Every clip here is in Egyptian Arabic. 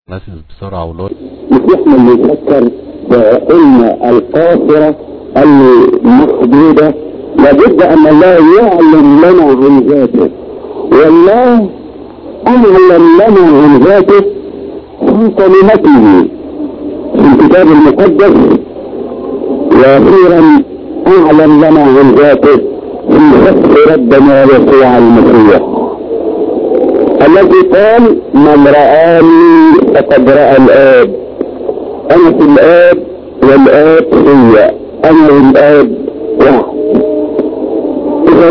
بس بسرعة ولو مش احنا اللي نفكر بعقولنا القاصرة المحدودة لابد ان الله يعلم لنا عن ذاته والله اعلم لنا عن ذاته في كلمته في الكتاب المقدس واخيرا اعلم لنا عن ذاته في شخص ربنا يسوع المسيح الذي قال من رآني فقد رأى الآب أنا في الآب والآب فيا أنا والآب واحد إذا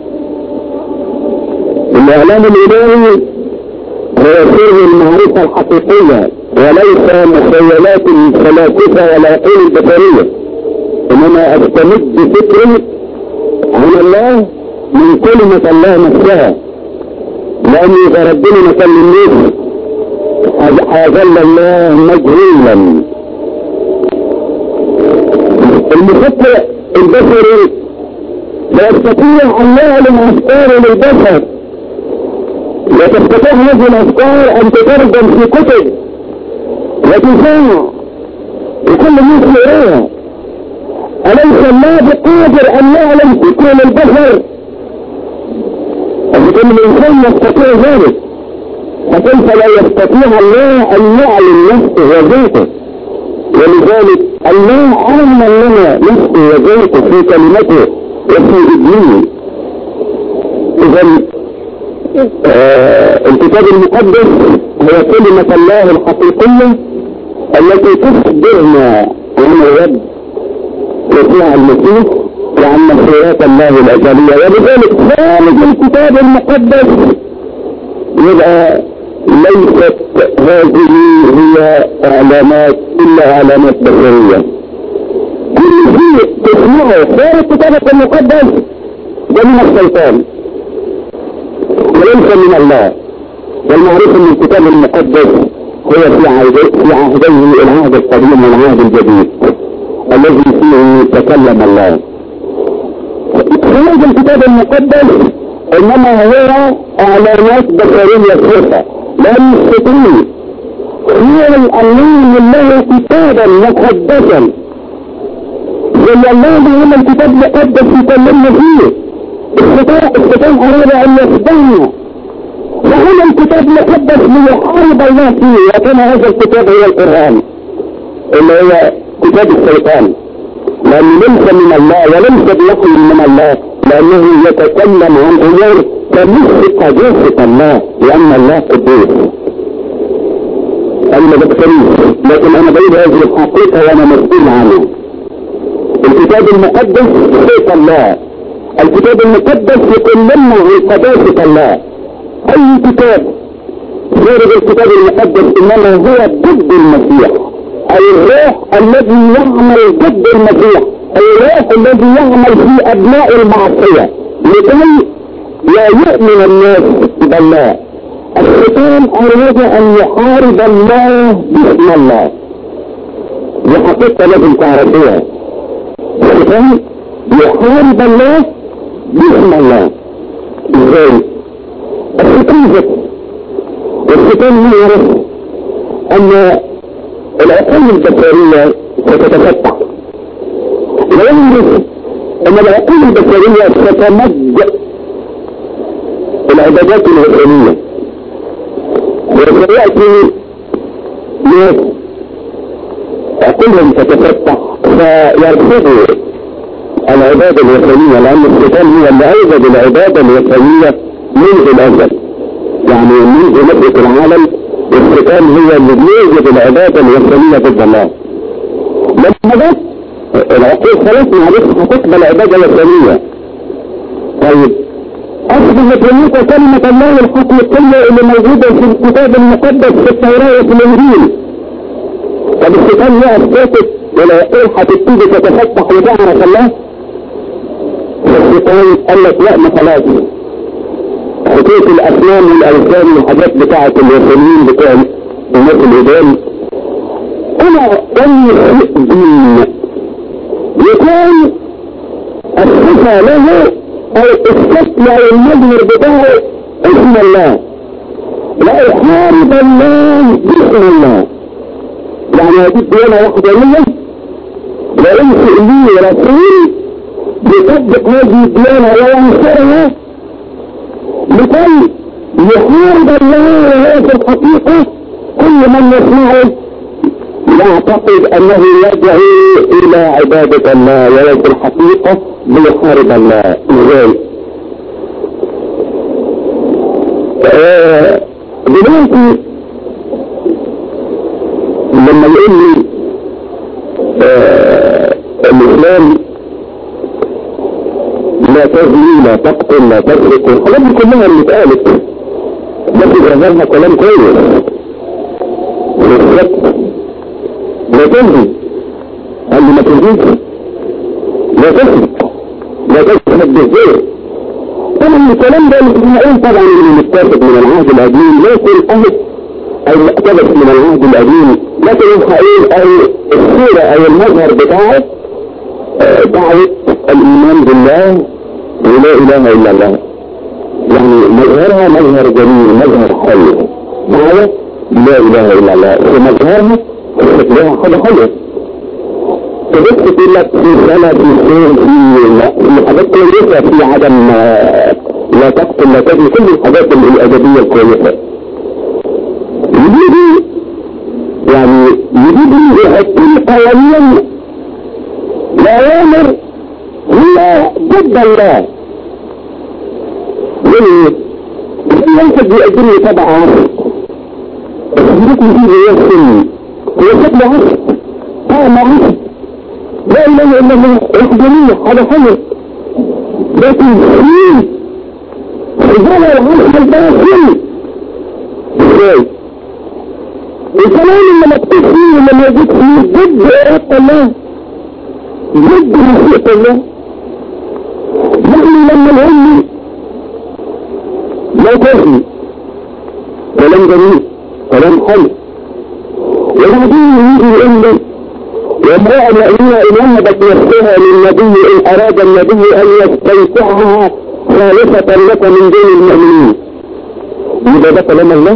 الإعلام الإلهي هو سر المعرفة الحقيقية وليس مخيلات الفلاسفة ولا عقول البشرية إنما أستمد فكري عن الله من كلمة الله نفسها لأني إذا ربنا ما كلمنيش هيظل الله مجهولا المفكر البشري لا يستطيع أن يعلم أفكاره للبشر لا تستطيع هذه الأفكار أن تترجم في كتب وتذاع لكل الناس يقراها أليس الله بقادر أن يعلم فكر للبشر لكن الإنسان يستطيع ذلك فكيف لا يستطيع الله أن يعلم نفسه وذاته ولذلك الله علم لنا نفسه وذاته في كلمته وفي إبنه إذا آه الكتاب المقدس هو كلمة الله الحقيقية التي تخبرنا عن الرب يسوع المسيح وعن مخيرات الله الأزلية ولذلك خارج الكتاب المقدس يبقى ليست هذه هي اعلانات الا اعلانات بشرية كل شيء تسمعه خارج كتابة المقدس ده من الشيطان وليس من الله والمعروف ان الكتاب المقدس هو في عهديه في عهديه العهد القديم والعهد الجديد الذي فيه تكلم الله خارج الكتاب المقدس انما هو اعلانات بشرية صرفة لا يستطيع هي الامين الله كتابا مقدسا زي الله بيقول الكتاب مقدس يكلمنا فيه الشيطان الشيطان اراد ان يخدعنا وهنا الكتاب مقدس ليحارب الله فيه وكان هذا الكتاب هو القرآن اللي هو كتاب الشيطان لأنه ليس من الله وليس بوحي من الله لأنه يتكلم عن أمور تمس قداسة الله لأن الله قدوس أنا ما بكتريش لكن أنا بقول هذه الحقيقة وأنا مسؤول عنها الكتاب المقدس صوت الله الكتاب المقدس يكلمنا عن قداسة الله أي كتاب غير الكتاب المقدس إنما هو ضد المسيح أي الروح الذي يعمل ضد المسيح الروح الذي يعمل في أبناء المعصية لكي لا يؤمن الناس بالله الشيطان أراد أن يحارب الله باسم الله دي حقيقة لازم تعرفوها الشيطان يحارب الله باسم الله ازاي الشيطان ذكي والشيطان يعرف ان العقول البشرية ستتفتح ويعرف ان العقول البشرية ستمد العبادات الوثنية وسيأتي ناس عقولهم تتفتح فيرفضوا العبادة الوثنية لأن الشيطان هو اللي أوجد العبادة الوثنية منذ الأزل يعني منذ نبرة العالم الشيطان هو اللي بيوجد العبادة الوثنية ضد الله لما جت العقول خلاص معلش هتقبل العبادة الوثنية طيب أصبحت هناك كلمة الله الحقيقية اللي موجودة في الكتاب المقدس في التوراة وفي الإنجيل طب الشيطان يقف ساكت والعقول هتبتدي تتفتح وتعرف الله الشيطان قال لك لا ما خلاص حكاية الأسنان والأوثان والحاجات بتاعة الوثنيين بتوع الناس القدام أنا أي دين يكون الصفة له أو الشكل أو المظهر بتاعه اسم الله لا يحارب الله باسم الله يعني هذه الديانة وحدانية وليس لي رسول يصدق هذه الديانة وينصرها لكي يحارب الله وهي في الحقيقة كل من يسمعه يعتقد انه يدعو الى عبادة الله وهي في الحقيقة بيحارب الله ازاي آه، دلوقتي لما يقول لي آه، الاسلام لا تزني لا تقتل لا تسرق الحاجات دي كلها اللي اتقالت بس ظهرها كلام كويس بالظبط لا تنهي قال لي ما تنهيش لا تسرق لا تسرق بالزيت طبعا الكلام ده مش هنقول طبعا من المتاخد من العهد القديم لكن اهل او مقتبس من العهد القديم لكن الحقيقة او الصورة او المظهر بتاعه آه، دعوة الايمان بالله ولا اله الا الله يعني مظهرها مظهر جميل مظهر حلو دعوة لا اله الا الله في مظهرها شكلها حاجة حلوة تبص تقول لك في سنة في سين في في حاجات كويسة في عدم آه، لا تقتل لا تجري كل الحاجات الأدبية الكويسة يجيبي يعني يجيبي يحط قوانين الأوامر هي ضد الله ليه؟ ليس بيقدم لي تبع عصر يجيبكم دي هي السن هي شكل عصر طعم عصر لا اله الا الله وحدانية هذا حلو لكن في هذا العصر الباطل ازاي الكلام اللي مكتوب فيه اللي موجود فيه ضد إرادة الله ضد مشيئة الله نحن لما نقول لا تهني كلام جميل كلام حلو وبعدين يجي يقول لي وامرأة مؤمنة إن وهبت نفسها للنبي إن أراد النبي أن يستنفعها خالصة لك من دون المؤمنين يبقى ده كلام الله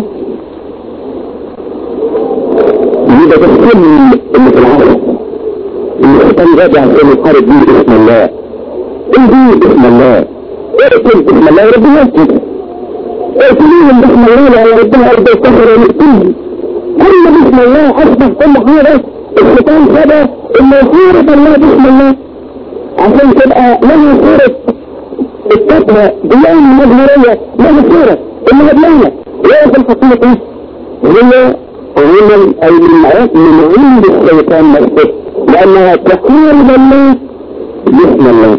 يبقى ده السم اللي في العالم اللي الشيطان راجع عشان يحارب بيه باسم الله ايه بيه باسم الله اقتل باسم الله ربنا يقتل اقتلوهم باسم الله لأن ربنا أرضى الكفر ونقتلهم كل باسم الله أصبح كل حاجة الشيطان سبى إنه يحارب الله باسم الله عشان تبقى له صورة التقوى ديانة مظهرية له صورة إنها ديانة وهي في الحقيقة هي عمل أي من عند الشيطان نفسه لأنها تحارب الله باسم الله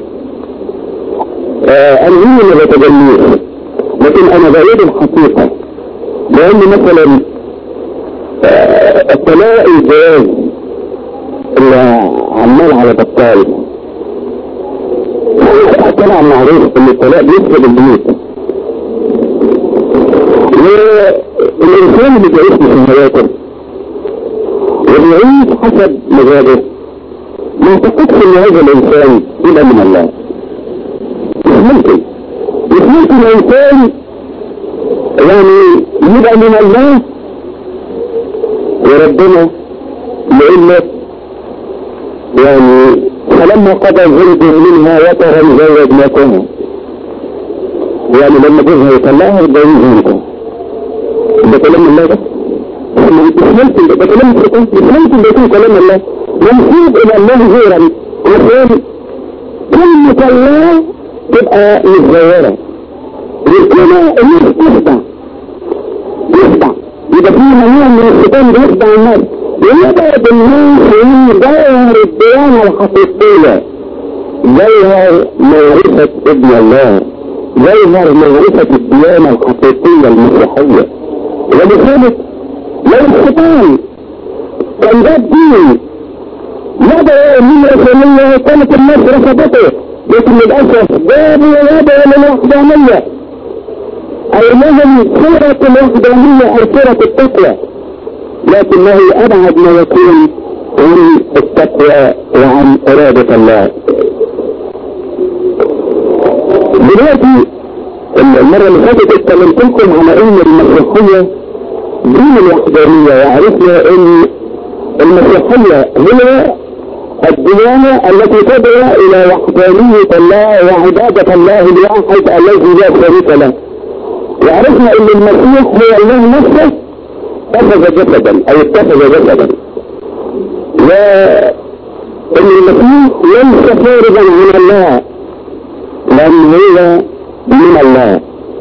آه أنا ما بتجنيش لكن أنا بعيد الحقيقة لأن مثلا آه الطلاق الجواز اللي عمال على بطال طلع معروف ان الطلاق بيفسد البيوت والإنسان اللي بيعيش في حياته وبيعيش حسب مزاجه ما اعتقدش ان هذا الانسان يبقى من الله مش ممكن مش ممكن الانسان يعني يبقى من الله وربنا يقول لك يعني فلما قضى زيد منها وطرا زوجناكم يعني لما جوزها يطلعها يتجوزها انت ده كلام الله ده مش ممكن ده كلام الشيطان مش ممكن ده يكون كلام الله منسوب الى الله غيرا عشان كلمة الله تبقى متغيرة وكده الناس تخدع تخدع يبقى في نوع من الشيطان بيخدع الناس ويبعد الناس من جوهر الديانة الحقيقية جوهر معرفة ابن الله جوهر معرفة الديانة الحقيقية المسيحية ولذلك لو الشيطان كان جاب دين ماذا من رسولية كانت الناس رفضته لكن للأسف جابوا ويدعوا للوحدانية أي لهم صورة الوحدانية أو صورة التقوى لكنه أبعد ما يكون عن التقوى وعن إرادة الله دلوقتي المرة اللي فاتت اتكلمت لكم على ان المسيحية دين الوحدانية وعرفنا ان المسيحية هي الديانة التي تدعو الى وحدانية الله وعبادة الله الواحد الذي لا شريك له وعرفنا ان المسيح هو الله نفسه اتخذ جسدا او اتخذ جسدا وان المسيح ليس خارجا عن الله لانه هو من الله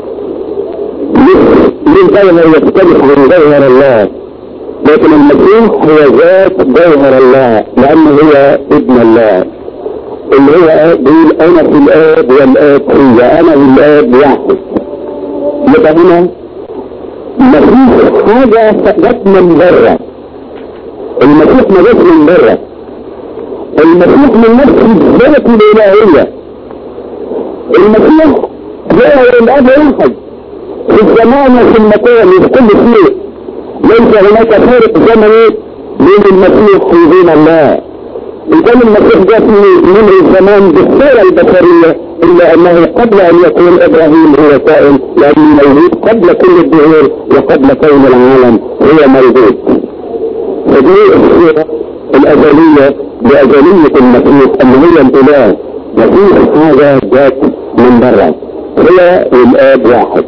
من جوهر يختلف عن جوهر الله لكن المسيح هو ذات جوهر الله لانه هو ابن الله اللي هو بيقول انا في الاب والاب في انا والاب واحد يبقى هنا مفيش حاجة جت من بره المسيح ما جت من بره المسيح من نفس الذات الالهية المسيح جاء الاب واحد في الزمان وفي المكان وفي كل شيء ليس هناك فارق زمني بين المسيح وبين الله إن كان المسيح جاء في من الزمان بالصورة البشرية إلا أنه قبل أن يكون إبراهيم هو كائن لأنه موجود قبل كل الدهور وقبل كون العالم هو موجود فدي الصورة الأزلية بأزلية المسيح اللي هي الإله مفيش حاجة جات من برا هي والآب واحد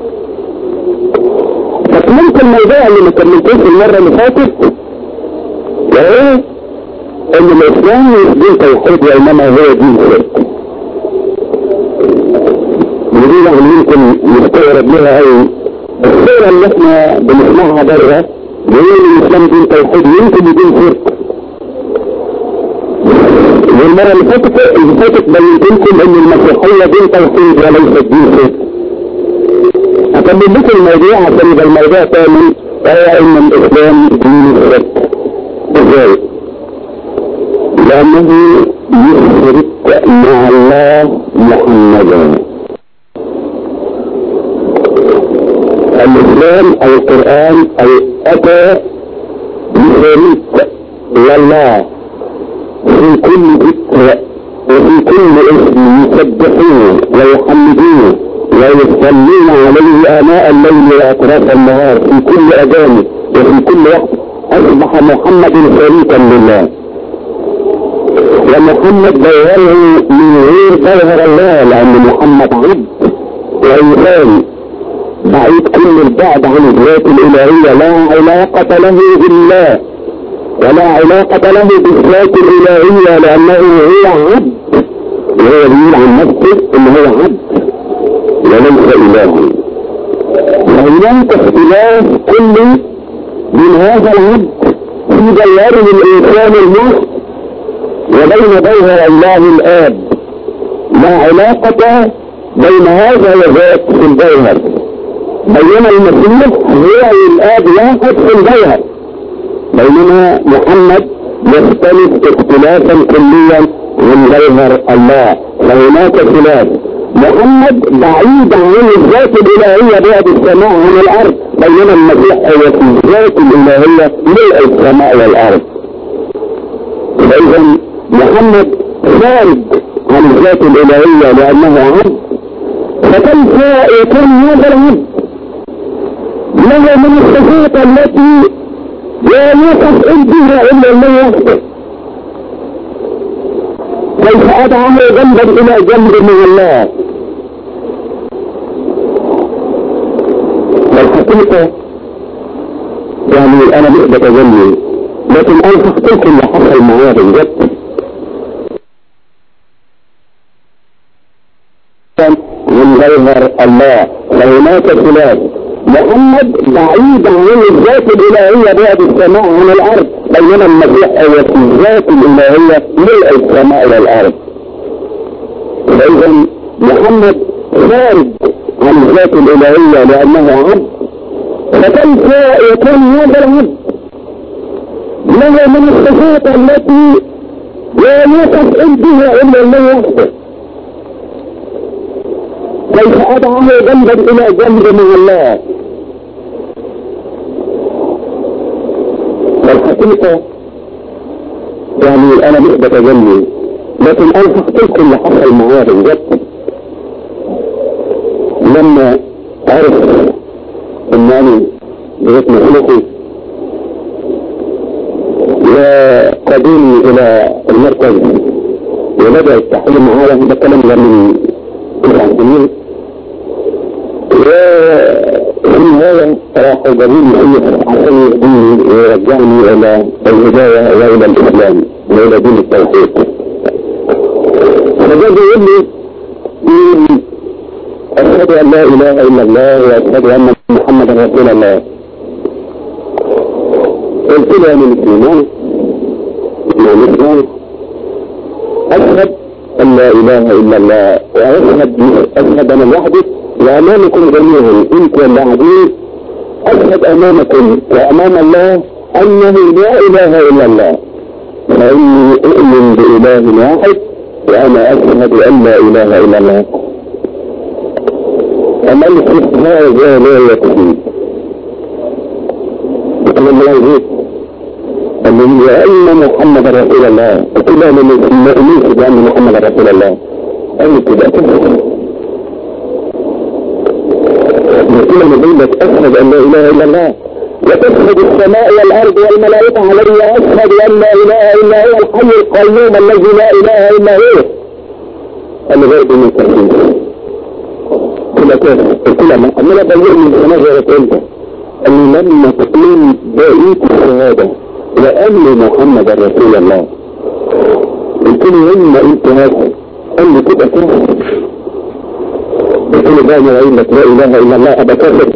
فكملت الموضوع اللي ما كملتوش المرة اللي فاتت وهو ان الاسلام مش دين توحيد وانما هو دين شرك ودي يعني يمكن نستغرب لها قوي الصورة اللي احنا بنسمعها بره بيقول الاسلام دين توحيد يمكن يدين شرك والمرة اللي فاتت اللي فاتت بينت لكم ان المسيحية دين توحيد وليست دين شرك اكمل لكم الموضوع عشان يبقى الموضوع كامل وهو ان الاسلام دين الشرك ازاي؟ لأنه يشرك مع الله محمدا الإسلام أو القرآن أو أتى بشريك لله في كل ذكر وفي كل اسم يسبحوه ويحمدوه ويصلون عليه آناء الليل وأطراف النهار في كل أذان وفي كل وقت أصبح محمد شريكا لله ومحمد جوهره من غير جوهر الله لأن محمد عبد وإنسان بعيد كل البعد عن الذات الإلهية لا علاقة له بالله ولا علاقة له بالذات الإلهية لأنه هو عبد وهو بيقول عن نفسه إن هو عبد وليس إلها فهناك اختلاف كل من هذا العبد في جوهره الإنسان المحض وبين جوهر الله الآب لا علاقة بين هذا وذاك في الجوهر بينما المسيح هو الآب واحد في الجوهر بينما محمد يختلف اختلافا كليا عن جوهر الله فهناك خلاف محمد بعيد عن الذات الإلهية بعد السماء عن الأرض بينما المسيح هو في الذات الإلهية ملء السماء والأرض فإذا محمد خارج عن الذات الإلهية لأنه عبد فكيف يكون هذا العبد له من الصفات التي لا يوقف بها إلا الله وحده كيف أدعه جنبا إلى جنب من الله والحقيقة يعني أنا مش بتجلي لكن أنا حقيقة اللي حصل معايا بالظبط من جوهر الله فهناك خلاف محمد بعيد عن الذات الإلهية بعد السماء عن الأرض بينما المسيح هو في الذات الإلهية ملء السماء والأرض فإذا محمد خارج عن الذات الإلهية لأنه عبد فكيف يكون هذا العبد له من الصفات التي لا يوقف بها إلا الله وحده كيف أدعه جنبا إلى جنب من الله والحقيقة يعني أنا مش بتجلي لكن أنا حقيقة اللي حصل معايا بالظبط لما عرف ان انا بغيت مخلوقي وقدمني الى المركز وبدأ التحليل معايا ده الكلام ده من تسع سنين وفي النهاية راحوا جابوا لي عشان يهديني ويرجعني الى الهداية والى الاسلام والى دين التوحيد فجاء يقول لي أشهد أن لا إله إلا الله وأشهد أن محمدا رسول الله قلت له من الإيمان من الإسلام أشهد أن لا إله إلا الله وأشهد أشهد أنا وحدي وأمامكم جميعا أنت والعبيد أشهد أمامكم وأمام الله أنه لا إله إلا الله فإني أؤمن بإله واحد وأنا أشهد أن لا إله إلا الله أما الحس هذا لا يكفي أنا ما يجيب الذي أن محمد رسول الله قلت له ما أؤمنش بأن محمد رسول الله قال كده قلت له نبيلك أشهد أن لا إله إلا الله وتشهد السماء والأرض والملائكة علي أشهد أن لا إله إلا هو الحي القيوم الذي لا إله إلا هو قال لي برضه من تفسير قلت له كيف؟ قلت له ما أنا بلغ من سنة انت قال لي لما تقول بقيت الشهادة وأن محمد رسول الله قلت له إما أنت هذا قال لي كده كده قلت له بقى أنا أقول لك لا إله إلا الله أبا كافر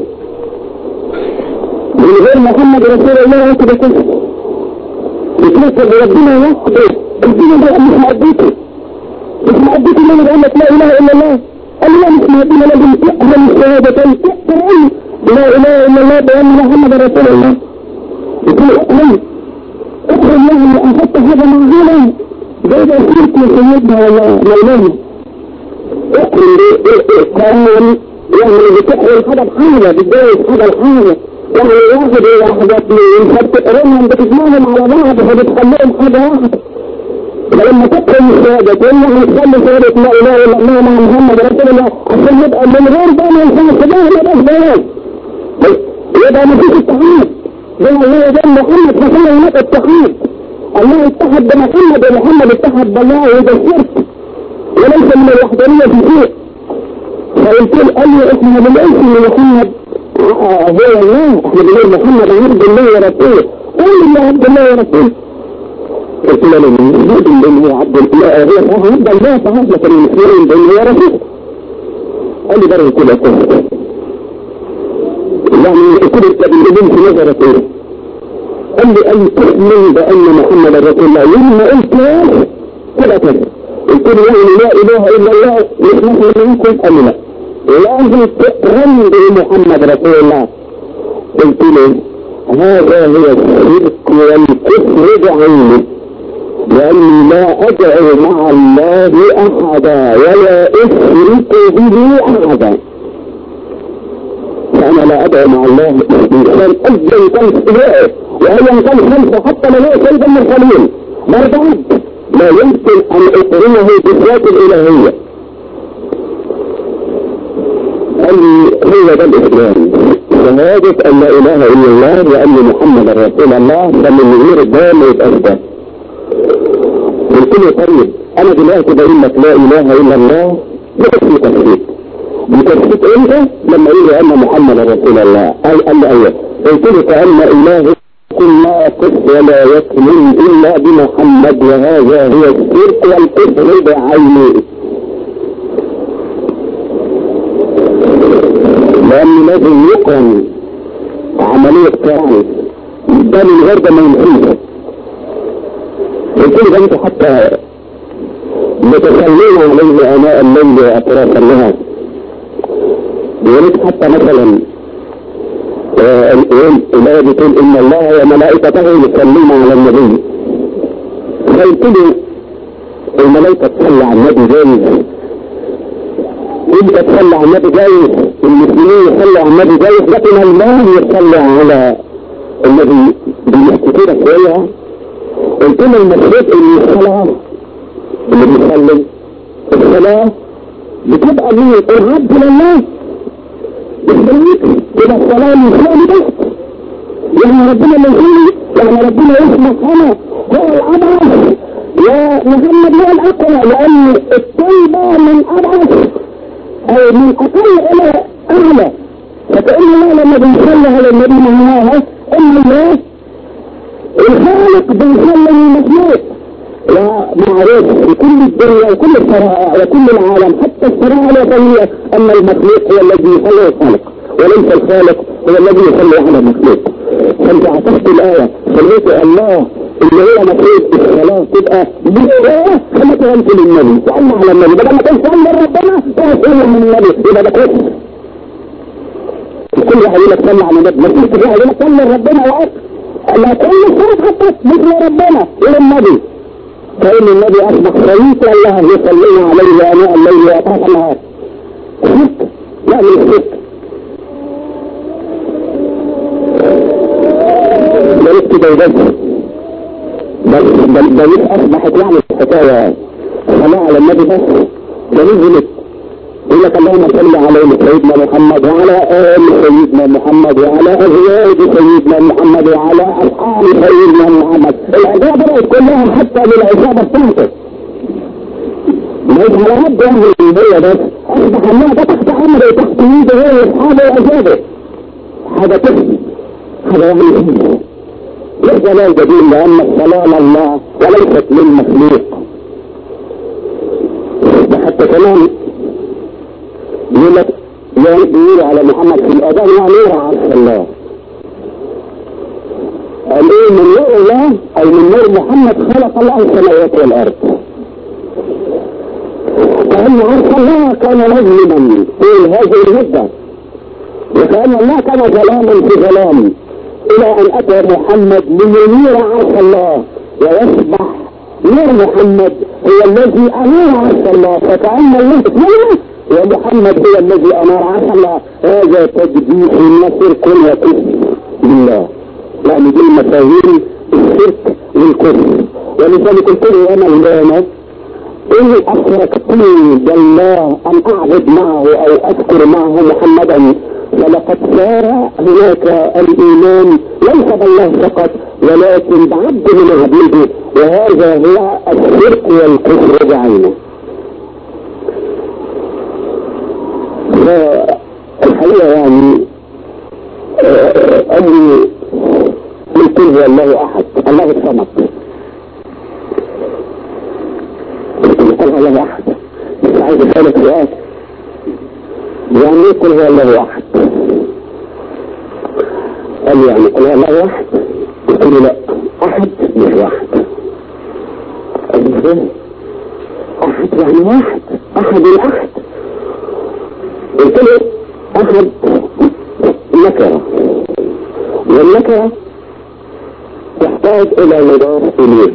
من غير محمد رسول الله كده كده يتنسب ربنا وحده الدين ده مش مقديته مش مقديته اللي انا بقول لك لا اله الا الله قال لا مش مقدينا لازم تقبل الشهادتين تقبل لا اله الا الله بان محمد رسول الله يقول اقبل اقبل الله ان اخذت هذا معقولا ده ده شرك سيدنا مولانا اقبل اقبل يعني بتقبل هذا الحاجه بتجاوز هذا الحاجه يعني واحد واحدة اثنين فبتقرنهم بتجمعهم على بعض فبتخليهم حاجة واحدة فلما تقرن الشهادة تقول له هنخلي شهادة لا إله إلا الله مع محمد رسول الله عشان يبقى من غير ده ما ينفعش ده ما ده ده يبقى ما فيش اتحاد زي ما هو ده محمد فصل هناك اتحاد الله اتحد بمحمد ومحمد اتحد بالله وده الشرك وليس من الوحدانية في شيء فقلت له قال لي احنا بنقيس ان محمد هو الله احنا بنقول محمد عبد الله ورسوله قول الله عبد الله ورسوله قلت له من يريد ان هو عبد الله هو عبد الله فهذا لكن المسلمين بان هو رسول قال لي برضه كده كده يعني كل التبليغين في نظر رسوله قال لي ان تؤمن بان محمد رسول الله لما قلت كده كده قلت له يعني لا اله الا الله مش نحن منكم قال لي لا لازم تقرن بمحمد رسول الله قلت له هذا هو الشرك والكفر بعينه لأني لا أدعو مع الله أحدا ولا أشرك به أحدا فأنا لا أدعو مع الله إنسان أيا كان استواءه وأيا كان خلفه حتى لو هو سيد المرسلين مرضعب لا يمكن أن أقرنه بالذات الإلهية قال لي هو ده الإسلام شهادة أن لا إله إلا الله وأن محمد رسول الله فمن غير ده ما يبقاش ده قلت له طيب أنا دلوقتي بقول لك لا إله إلا الله ده اسمه تفسير بتفسير إمتى؟ لما يقول لي أن محمد رسول الله قال قال لي أيوه قلت له فأن إله كل لا يقف ولا يكمل إلا بمحمد وهذا هو الشرك والكفر بعينه لأن لازم يقرن عملية كرامة ده من غير ده ما ينفيش قلت له انت حتى بتخلينا عليه آناء الليل وأطراف النهار يريد حتى مثلا الآية بتقول إن الله وملائكته يصلون على النبي فقلت له الملائكة تصلي على النبي جايز انت تصلي على النبي جايز المسلمين يصلوا على النبي جايز لكن الله يصلي على النبي بالمحتكرة شوية قلت له المفروض ان الصلاة اللي بيصلي الصلاة بتبقى من العبد لله بالبيت إلى الصلاة من فوق بس يعني ربنا اللي يصلي يعني ربنا يسمح أنا هو الأضعف ومحمد هو الأقوى لأن التوبة من أضعف أو من أقل إلى أعلى فكأن الله لما بيصلي على النبي معناها إن الله الخالق بيصلي المخلوق ومعروف في كل الدنيا وكل الشرائع وكل العالم حتى الشرائع الوطنية أن المخلوق هو الذي يصلي الخالق وليس الخالق هو الذي يصلي على المخلوق فانت عطفت الآية صليت الله اللي هو مفروض الصلاة تبقى بالآية كما تغنت للنبي صلى على النبي بدل ما تنسى لربنا تقول من النبي يبقى ده كفر كل واحد يقول لك صلى على النبي مش كل واحد يقول لك صلى لربنا وقت لا كل الصلاة حتى مثل ربنا وللنبي فإن النبي أصبح صليت الله يصلينا عليه آناء الليل وأطراف النهار شرك لا من الشرك بل كده وبس بل بل بل أصبحت يعني الحكاية صلاة على النبي بس ده نزلت يقول لك اللهم صل على سيدنا محمد وعلى آل سيدنا محمد وعلى أزواج سيدنا محمد وعلى أصحاب سيدنا محمد الأعداء بدأت كلهم حتى للعصابة بتاعته مش على قد يعني هي بس أصبح الله ده تحت أمره وتحت يده هو وأصحابه وأزواجه هذا كفر هذا يعني ليس جلال جديد لأن الصلاة لله وليست للمخلوق وحتى كمان يقول لك يقول على محمد في الأذان يعني نور عرش الله قال ايه من نور الله او من نور محمد خلق الله السماوات والارض كأن عرش الله كان مظلما طول هذه المدة وكأن الله كان ظلاما في ظلام الى ان اتى محمد لينير عرش الله ويصبح نور محمد هو الذي انار عرش الله فكأن الله نور ومحمد هو الذي انار عرش الله هذا تجديد النصر كل وكفر بالله يعني دي المفاهيم الشرك والكفر ولذلك قلت له انا مولانا إن أشركتني بالله أن أعبد معه أو أذكر معه محمدا فلقد صار هناك الإيمان ليس بالله فقط ولكن بعبد من عبيده وهذا هو الشرك والكفر بعينه فالحقيقة يعني أمي قلت هو الله أحد الله الصمد قل هو الله احد بس عايز اسالك سؤال يعني ايه قل هو الله احد قال لي يعني قل هو الله واحد قلت له لا احد مش واحد قال لي ازاي احد يعني واحد احد الاحد قلت له احد نكره والنكره تحتاج الى مضاف اليه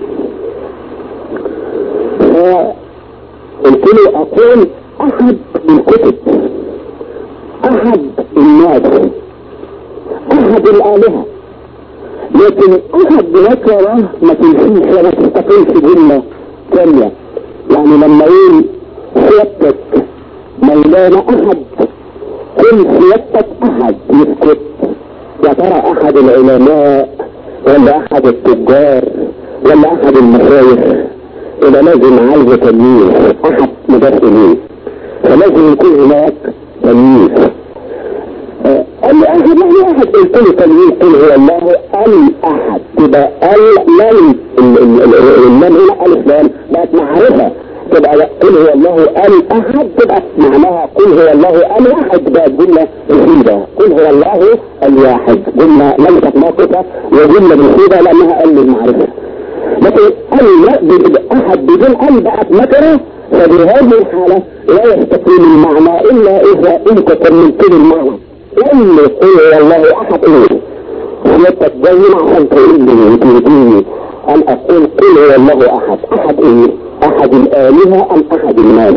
فقلت له اقول احد الكتب احد الناس احد الالهة لكن احد نكرة ما تمشيش ولا تستقيمش جملة كاملة يعني لما يقول سيادتك مولانا احد قل سيادتك احد يسكت يا ترى احد العلماء ولا احد التجار ولا احد المشايخ يبقى لازم عايزه تمييز احد مدرسين فلازم يكون هناك تمييز قال لي احد يعني احد قلت له تمييز قل هو الله الاحد تبقى ال لام اللام هنا الف لام بقت معرفه تبقى قل هو الله الاحد تبقى معناها قل هو الله الواحد بقت جمله مفيده قل هو الله الواحد جمله ليست ناقصه وجمله مفيده لانها قل المعرفه لكن ال احد بدون ال بقت نكره فبهذه الحالة لا يستقيم المعنى الا اذا انت كملت لي المعنى لم يقول والله احد ايه سيادتك جاي عشان تقول لي وتهديني ان اقول قل هو الله احد احد ايه احد الالهة ام احد الناس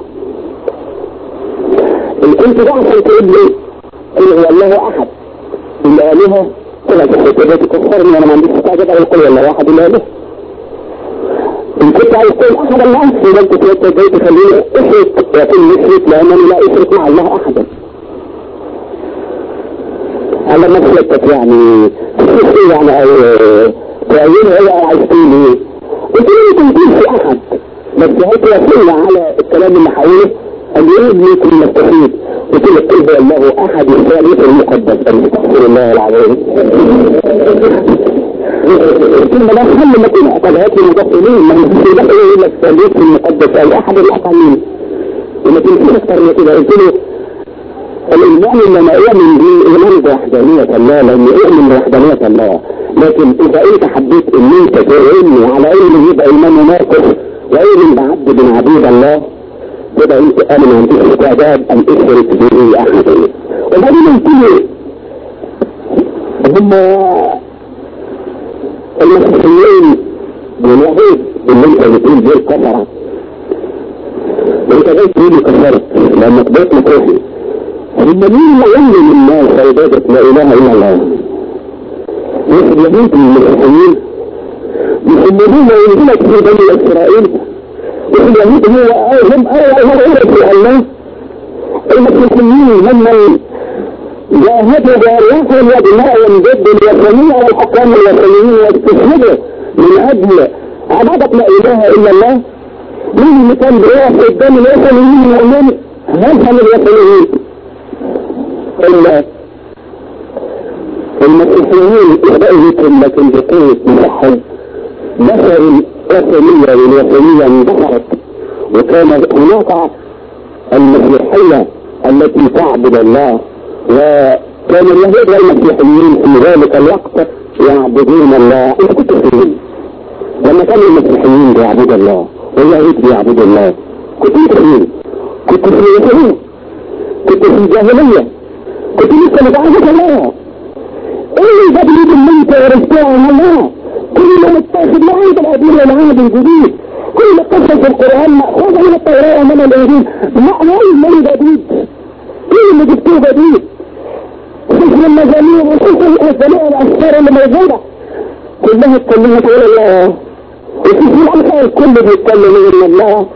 انت بقى عشان تقول لي قل هو الله احد الالهة طلعت الحكاية تكسرني وانا ما عنديش استعداد اقول قل هو الله احد الالهة ان كنت عايز تقول احد الله يبقى انت جاي تخليني اشرك وكل مشرك لانني لا اشرك مع الله احدا على مسلكك يعني تشوف يعني تعينه هو عايز تقول ايه قلت له انت في احد بس هات وسيله على الكلام اللي حوله ان يريد منكم المستفيد قلت له قل هو الله احد الثالث المقدس استغفر الله العظيم ثم لا حل ما تكون اعتقادات المدخلين ما فيش يدخل الا الثالث المقدس او احد الاقاليم وما تنسيش اكتر من كده قلت له الإيمان لما يؤمن به إيمان بوحدانية الله لأنه يؤمن بوحدانية الله لكن إذا أنت حبيت إن أنت تؤمن على إنه يبقى إيمان ناقص وإيمان بعبد من عبيد الله تبقى أنت أنا ما عنديش استعداد أن أشرك به أحدا وبعدين قلت له هم المسيحيين واليهود اللي أنت بتقول دول كفرة أنت جاي تقول لي كفرت لأنك بيت مسيحي هم مين اللي يعلم الناس عبادة لا اله الا الله مش اليهود المسيحيين مش الذين ينزلك في بني اسرائيل مش اليهود هو هم اول في الله المسيحيين هم جاهدوا بارواحهم ودمائهم ضد الوثنية والحكام الوثنيين واستشهدوا من اجل عبادة لا اله الا الله مين اللي كان بيقف قدام الوثنيين يقول هذا الوثنيين المسيحيين رأيتم لكن بقوة مسحب بشر الوثنية والوثنية اندثرت وكان هناك المسيحية التي تعبد الله وكان اليهود والمسيحيين في ذلك الوقت يعبدون الله انت كنت فين لما كانوا المسيحيين بيعبدوا الله واليهود بيعبدوا الله كنت انت فين كنت في اليهود كنت في الجاهليه كنت لسه متعرفة الله ايه الجديد اللي انت ورثتها من الله كل ما متاخد لعهد القديم والعهد الجديد كل قصة في القرآن مأخوذة من التوراة ومن الإنجيل مأخوذ من جديد كل اللي جبتوه جديد سفر المزامير وسفر الأسماء والأسفار اللي موجودة كلها اتكلمت عن الله وسفر الأمثال كله بيتكلم عن الله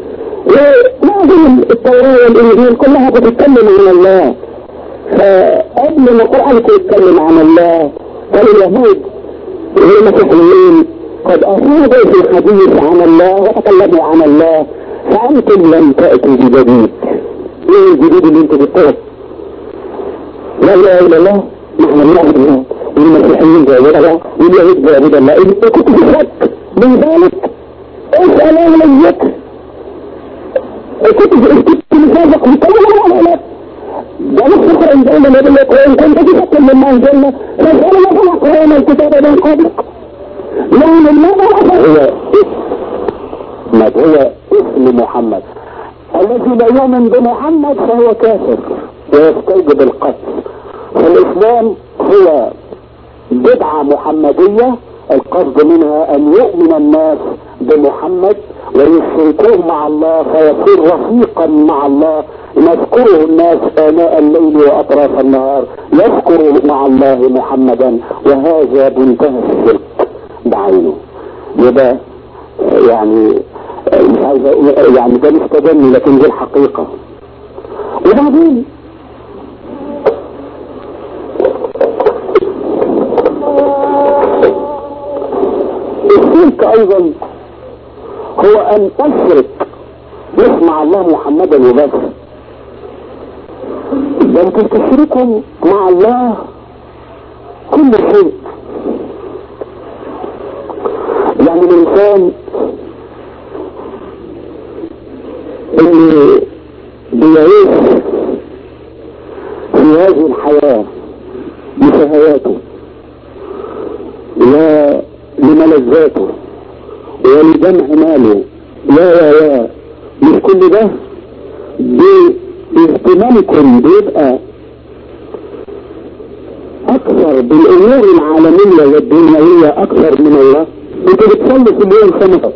ومعظم التوراة والإنجيل كلها بتتكلم عن الله فقبل ما القرآن يتكلم عن الله قال اليهود والمسيحيين قد أفاضوا في الحديث عن الله وتكلموا عن الله فأنتم لم تأتوا بجديد ايه الجديد اللي انتوا جبتوه؟ لا اله الا الله نحن بنعبد الله والمسيحيين بيعبدوا الله واليهود بيعبدوا الله انت كنت في شك من ذلك اسأل اهل الذكر كنت كنت مصادق بكلام على الله ده نفس القرآن زي ما نقول لك وإن كنت تفكر مما أنزلنا فاسأل ما خلق قرآن الكتاب من قبلك لأن ما هو ما هو اسم محمد الذي لا يؤمن بمحمد فهو كافر ويستوجب القتل فالإسلام هو بدعة محمدية القصد منها أن يؤمن الناس بمحمد ويشركوه مع الله فيصير رفيقا مع الله يذكره الناس آناء الليل وأطراف النهار يذكر مع الله محمدا وهذا منتهى الشرك بعينه يبقى يعني مش عايز يعني ده مش تبني لكن دي الحقيقة وبعدين الشرك ايضا هو ان تشرك مش مع الله محمدا وبس ده انت تشركوا مع الله كل شيء يعني الانسان اللي بيعيش في هذه الحياة بشهواته ولملذاته ولجمع ماله لا لا لا مش كل ده باهتمامكم بيبقى اكثر بالامور العالمية والدنيوية اكثر من الله انت بتصلي كل يوم خمس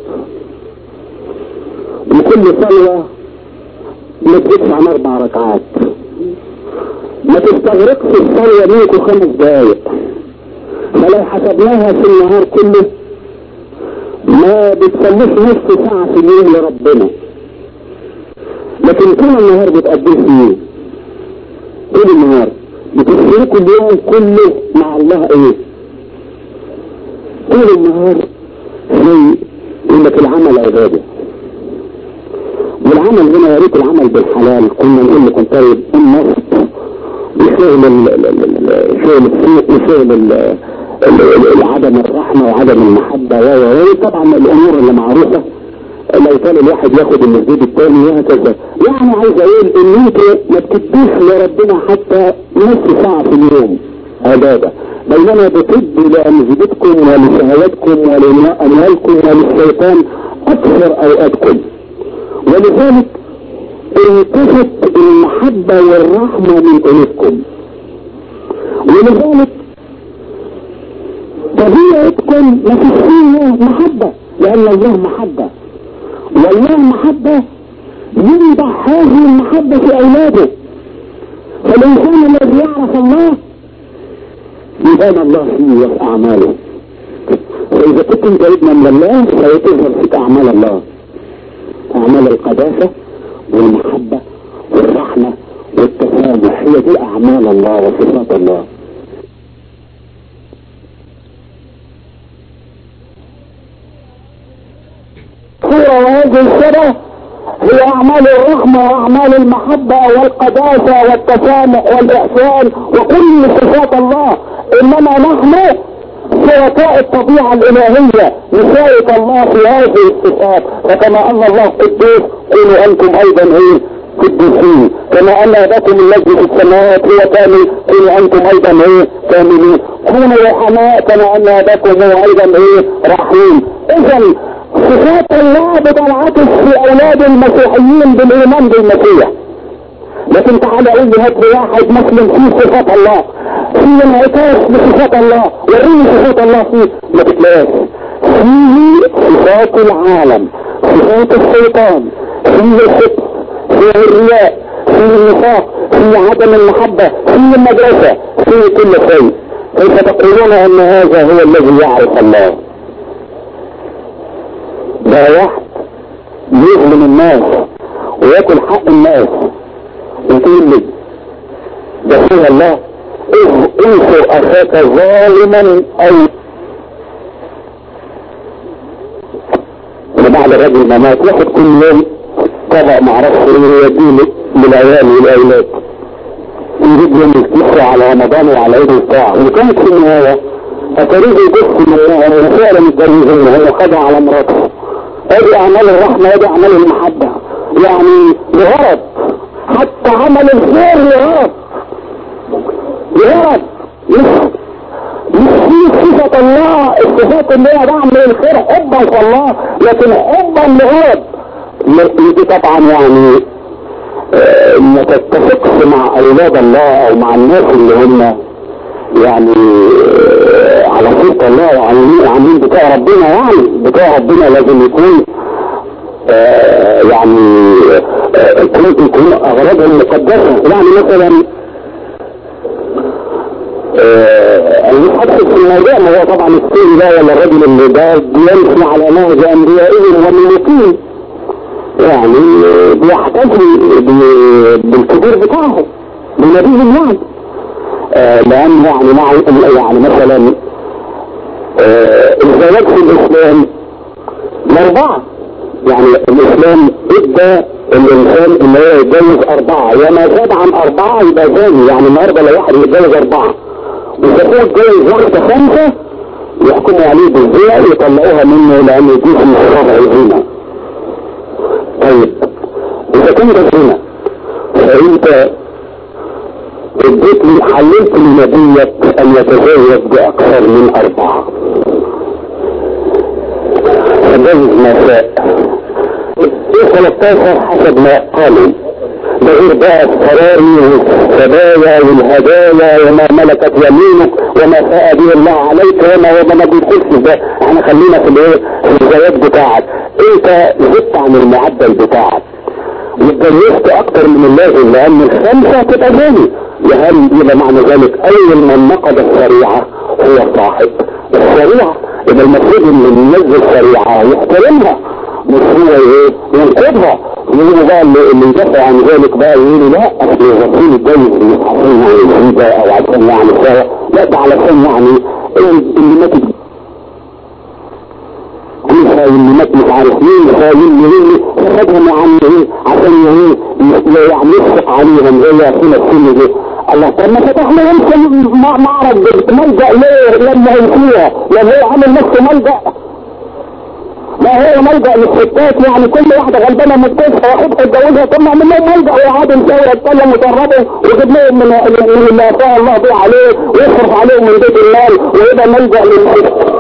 وكل صلوة ما تزيدش عن اربع ركعات ما تستغرقش الصلوة منك خمس دقايق فلو حسبناها في النهار كله ما بتصليش نص ساعة في اليوم لربنا لكن طول النهار بتقضيه فيه طول النهار بتشركوا اليوم كله مع الله ايه طول النهار زي يقول لك العمل عباده والعمل هنا يا ريت العمل بالحلال كنا نقول لكم طيب النصب وشغل شغل السوق وشغل عدم الرحمة وعدم المحبة و طبعا الامور اللي معروفة لو كان الواحد ياخد المسجد الثاني وهكذا يعني عايز اقول ان انتوا ما بتدوش لربنا حتى نص ساعة في اليوم عبادة بينما بتدوا لأمجدتكم ولشهواتكم ولأموالكم وللشيطان أكثر أوقاتكم ولذلك انتفت المحبة والرحمة من قلوبكم ولذلك طبيعتكم ما فيش فيها محبة لأن الله محبة والله محبة ينضح هذه المحبة في أولاده فالإنسان الذي يعرف الله يبان الله فيه وفي أعماله فإذا كنت قريبنا من الله سيظهر فيك أعمال الله أعمال القداسة والمحبة والرحمة والتسامح هي دي أعمال الله وصفات الله صورة وهذه الصورة هي أعمال الرحمة وأعمال المحبة والقداسة والتسامح والإحسان وكل صفات الله إنما نحن شركاء الطبيعة الإلهية نشارك الله في هذه الصفات فكما أن الله قدوس كونوا أنتم أيضا إيه قدوسين كما أن أباكم الذي في السماوات هو كامل كونوا أنتم أيضا إيه كاملين كونوا رحماء كما أن أباكم هو أيضا إيه رحيم إذا صفات الله بتنعكس في أولاد المسيحيين بالإيمان بالمسيح لكن تعالى قول لي هات لي واحد مسلم فيه صفات الله فيه انعكاس بصفات الله وريني صفات الله فيه ما تتلاقاش فيه صفات العالم صفات الشيطان فيه الحب فيه الرياء فيه النفاق فيه عدم المحبة فيه المدرسة فيه كل شيء كيف تقولون ان هذا هو الذي يعرف الله ده واحد يظلم الناس وياكل حق الناس وتقول لي ده فيها الله انصر اخاك ظالما او وبعد الرجل ما مات ياخد كل يوم طبق معرفش ايه يديه للعيال والاولاد يجيب لهم الكسرة على رمضان وعلى عيد الطاعة وكانت في النهاية اتاريه يبص من هو فعلا متجوزين هو خدع على مراته ادي اعمال الرحمة ادي اعمال المحبة يعني لغرض حتى عمل الخير لغرض لغرض مش مش في صفة الله الصفات اللي هي بعمل الخير حبا في الله لكن حبا لغرض دي طبعا يعني آه ما تتفقش مع اولاد الله او مع الناس اللي هم يعني آه على صفة الله وعاملين بتاع ربنا يعني بتاع ربنا لازم يكون آه يعني يكون يكون اغراضهم مقدسة يعني مثلا انا مش هدخل في الموضوع ما هو طبعا السيد ده ولا الرجل اللي ده بيمشي على نهج انبيائهم وملوكهم يعني بيحتفل بالكبير بتاعهم بنبيهم يعني آه لان يعني مع يعني مثلا آه الزواج في الاسلام الاربعه يعني الاسلام ادى الانسان اللي هو يتجوز اربعة وما زاد عن اربعة يبقى زاني يعني النهارده لو واحد يتجوز اربعة واذا هو اتجوز واحدة خمسة يحكموا عليه بالزنا يطلعوها منه لانه يجوز من الشرع الزنا طيب اذا كان ده زنا فانت اديت لي حللت لنبيك ان يتزوج باكثر من اربعة فجوز ما شاء 13 حسب ما قالوا ده غير بقى السراري والسبايا والهدايا وما ملكت يمينك وما شاء به الله عليك وما وما ما بيدخلش ده احنا خلينا في الايه في الزواج بتاعك انت زدت عن المعدل بتاعك واتجوزت اكتر من اللازم لان الخمسه تبقى زاني وهل يبقى معنى ذلك اول من نقض الشريعه هو صاحب الشريعه يبقى المفروض ان اللي ينزل شريعه يحترمها مش هو ايه ينقضها يقولوا بقى اللي, اللي يدافع عن ذلك بقى يقولوا لا اصل الرسول الجاي عشان يعني ده او عشان يعني سوا لا ده علشان يعني اللي ماتت عيسى اللي مات مش عارف مين خاين اللي خدهم يا عم ايه عشان ايه يعني يشفق عليهم ايه يا سنة السنة دي الله طب ما فتح لهم معرض ملجأ ليه لما هي فيها لما هو عامل نفسه ملجأ ما هو ملجأ للستات يعني كل واحدة غلبانة متجوزة واخدها يتجوزها ثم اعمل لهم ملجأ ويقعدوا يساوي يتكلم ويقربوا ويجيب لهم من من اللي افاء الله به عليه ويصرف عليهم من بيت المال ويبقى ملجأ للستات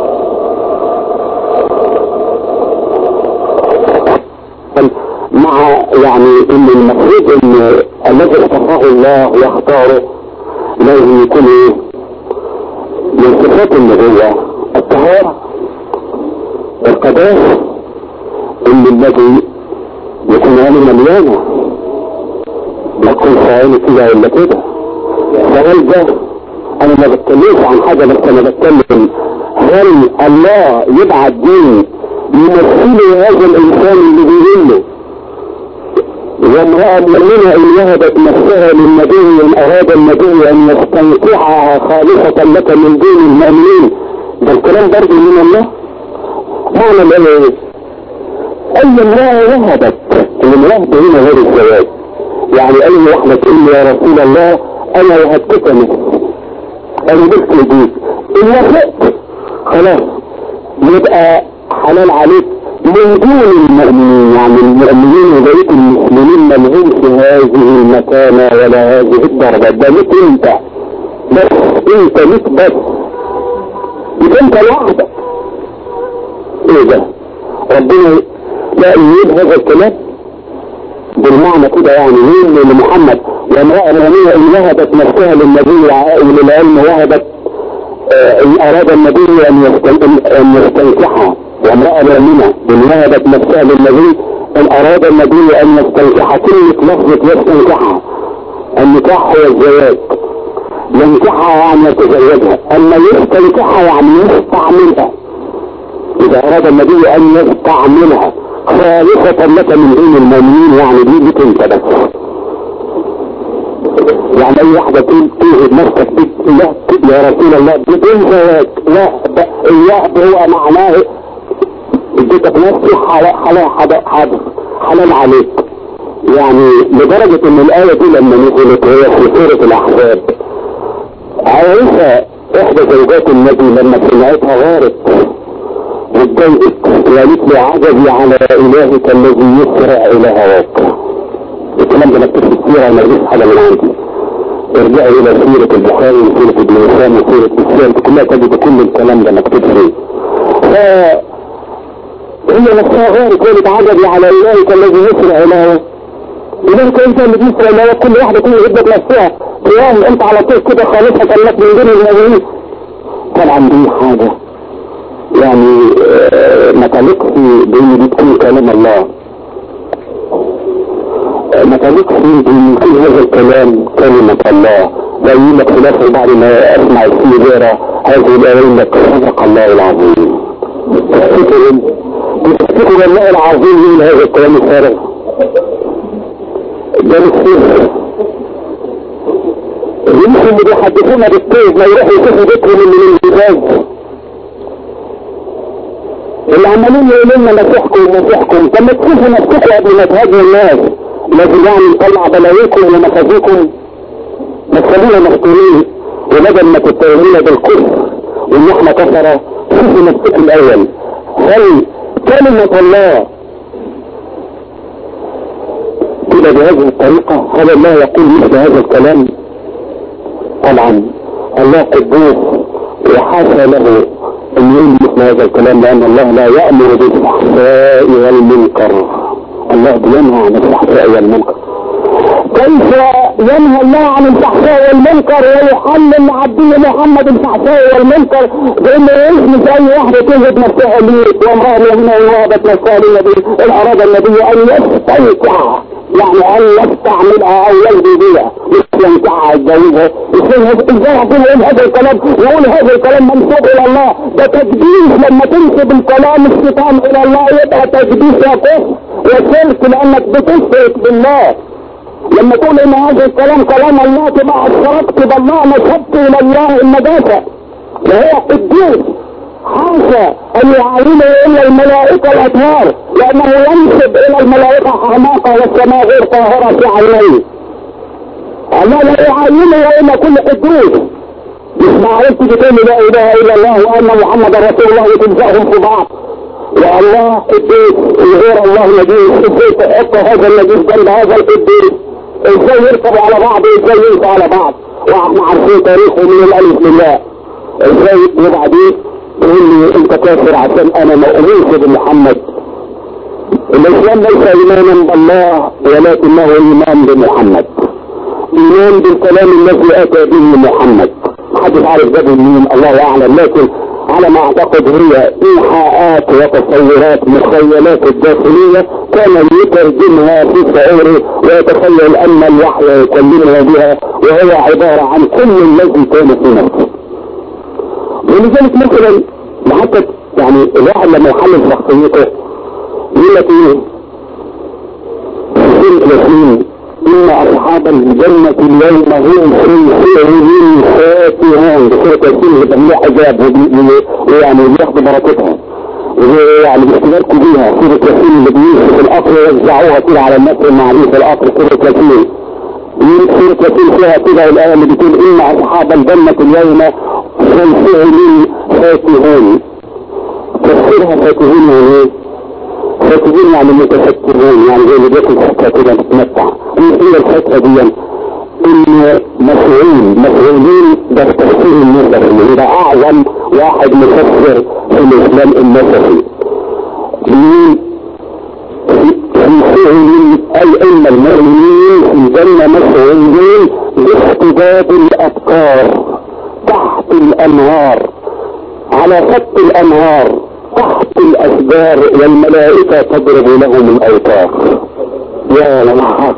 مع يعني ان المفروض ان الذي اصطفاه الله ويختاره لازم يكون ايه من صفات النبوة الطهارة القداسة ان الذي يكون عينه مليانة ما تكون عينه كده ولا كده فهل ده انا ما بتكلمش عن حاجة بس انا بتكلم هل الله يبعت دين يمثل هذا الانسان اللي بيهمه وامرأة مؤمنة إن وهبت نفسها للنبي إن أراد النبي أن يستنقعها خالصة لك من دون المؤمنين ده الكلام برضه من الله معنى الآية أي امرأة وهبت الوهب هنا غير الزواج يعني أي واحدة تقول لي يا رسول الله أنا وهبتك نفسي أنا بس بيك إن وافقت خلاص يبقى حلال عليك من دون المؤمنين يعني المؤمنين وبقية المسلمين ما لهمش هذه المكانة ولا هذه الدرجة ده ليك انت بس انت ليك بس يبقى انت لوحدك ايه ده ربنا لا يريد هذا الكلام بالمعنى كده يعني مين لمحمد وامرأة مؤمنة ان وهبت نفسها للنبي وللعلم وهبت ان اراد النبي ان يستنكحها وامرأة مؤمنة إن وهبت نفسها للنبي إن أراد النبي أن يستنكح كلمة لفظة يستنكحها النكاح هو الزواج ينكحها يعني يتزوجها أما يستنكحها يعني يستعملها إذا أراد النبي أن يستعملها خالصة لك من دون المؤمنين يعني دي لك أنت بس يعني أي واحدة تقول توهب نفسك لا يا رسول الله بدون زواج لا الوهب هو معناه اديتك نفسي حلال حلال حلال عليك يعني لدرجة ان الآية دي لما نزلت هي في سورة الأحزاب عائشة احدى زوجات النبي لما سمعتها غارت واتضايقت وقالت لي عجبي على إلهك الذي يسرع إلى هواك الكلام ده مكتوب في السيرة ما يجيش حاجة من عندي ارجعوا إلى سيرة البخاري وسيرة ابن هشام وسيرة السيرة كلها تجد كل الكلام ده مكتوب فيه هي نفسها غير كانت عجبي على إلهك الذي يسرع إلهه إلهك أنت اللي بيسرع إلهه كل واحدة كل عدة نفسها قيام أنت على طول كده خالصة لك من دون المؤمنين طبعا دي حاجة يعني ما تلقش بإن دي تكون كلام الله ما تلقش بإن كل هذا الكلام كلمة الله لا يقول لك خلاف بعد ما أسمع السيدة هذه الآية يقول لك صدق الله العظيم تفتكر تفتكر الله العظيم من هذا الكلام الفارغ ده السر يمكن اللي بيحدثونا بالطيب ما يروحوا يشوفوا ذكر من الانجاز اللي عمالين يقولوا لنا مسيحكم مسيحكم طب ما تشوفوا نفسكم قبل ما تهاجموا الناس لازم يعني نطلع بلاويكم ومخازيكم ما تخلينا مفتونين وبدل ما تتهمونا بالكفر وان احنا كفره شوفوا نفسكم الاول هل كلمة الله كده بهذه الطريقة هل الله يقول مثل هذا الكلام طبعا الله قدوس وحاشا له ان يقول مثل هذا الكلام لان الله لا يأمر بالفحشاء والمنكر الله بينهى عن الفحشاء والمنكر كيف ينهى الله عن الفحشاء والمنكر ويحلل لعبدنا محمد الفحشاء والمنكر بانه يسمى اي واحده تجد نفسها لي وامراه مؤمنه وهبت نفسها للنبي ان اراد النبي ان يستنكع يعني ان يستعملها او يجري بها مش ينفعها يتجوزها ازاي ربنا يقول هذا الكلام يقول هذا الكلام منسوب الى الله ده تكديس لما تنسب الكلام الشيطان الى الله يبقى تكديس يا كفر وشرك لانك بتشرك بالله لما تقول ان هذا الكلام كلام الله تبقى اشركت بالله نسبت الى الله النجاسه وهو قدوس حاشا ان يعاينه الا الملائكه الاطهار لانه ينسب الى الملائكه حماقه والسماء غير طاهره في عينيه الله لا يعاينه الا كل قدوس مش معقول تيجي تقول لا اله الا الله وان محمد رسول الله وتنزعهم في بعض والله قدوس وغير الله نجيس ازاي تحط هذا النجيس جنب هذا القدوس ازاي يركبوا على بعض ازاي ينسوا على بعض واحنا عارفين تاريخه من الالف لله ازاي وبعدين تقول لي انت كافر عشان انا ما اؤمنش بمحمد الاسلام ليس ايمانا بالله ولكنه ايمان بمحمد ايمان بالكلام الذي اتى به محمد محدش عارف ده مين الله اعلم لكن على ما اعتقد هي ايحاءات وتصورات مخيلات الداخلية كان يترجمها في شعوره ويتخيل ان الوحي يكلمها بها وهو عبارة عن كل الذي كان في نفسه ولذلك مثلا حتى يعني الواحد لما يحلل شخصيته يقول لك ايه في الاسلام ان اصحاب الجنة اليوم هم في سعيد فاتحون بسورة ياسين اللي بيعملوا حجاب ويعني بياخدوا بركتها يعني بيشتركوا بيها سورة ياسين اللي بيمشوا في القطر ويوزعوها كده على الناس المعانيه في القطر سورة ياسين سورة ياسين فيها كده الآية اللي بتقول إن أصحاب الجنة اليوم في سعيد فاتحون تفسيرها فاتحون يعني ايه؟ فاتحين يعني متفكرون يعني زي اللي بياكل فاكهه كده متمتع هي الفاكهه دي ان مسؤولين مسؤولين ده التفسير النسفي ده اعظم واحد مفسر في الاسلام النسفي بيقول في فعل اي ان المؤمنين في الجنه مسؤولين باستجاب الافكار تحت الانهار على خط الانهار تحت الاشجار والملائكة تضرب لهم الاوتار يا لمحات